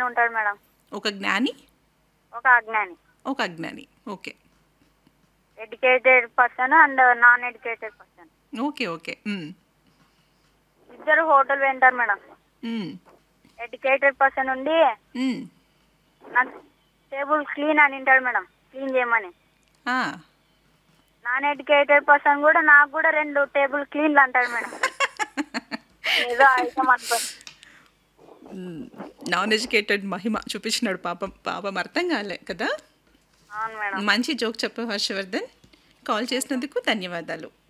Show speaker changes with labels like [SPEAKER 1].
[SPEAKER 1] జ్ఞాని ఉంటాడు మేడం
[SPEAKER 2] ఒక జ్ఞాని
[SPEAKER 1] ఒక అజ్ఞాని
[SPEAKER 2] ఒక అజ్ఞాని okay
[SPEAKER 1] educated person and non educated person
[SPEAKER 2] okay okay మ్,
[SPEAKER 1] ఇద్దరు హోటల్ వెంటారు మేడం
[SPEAKER 2] మ్,
[SPEAKER 1] ఎడ్యుకేటెడ్ పర్సన్ ఉండి
[SPEAKER 2] మ్.
[SPEAKER 1] నాకు టేబుల్ క్లీన్ అని అంటాడు మేడం క్లీన్ చేయమని
[SPEAKER 2] ఆ,
[SPEAKER 1] నాన్ ఎడ్యుకేటెడ్ పర్సన్ కూడా నాకు కూడా రెండు టేబుల్ క్లీన్లు అంటాడు మేడం ఏదో ఐటమ్ అనుకోండి
[SPEAKER 2] మ్, నాన్ ఎడ్యుకేటెడ్ మహిమ చూపించినాడు పాపం పాపం అర్థం కాలే కదా
[SPEAKER 1] అవును మేడం
[SPEAKER 2] మంచి జోక్ చెప్పావు హర్షవర్ధన్ కాల్ చేసినందుకు ధన్యవాదాలు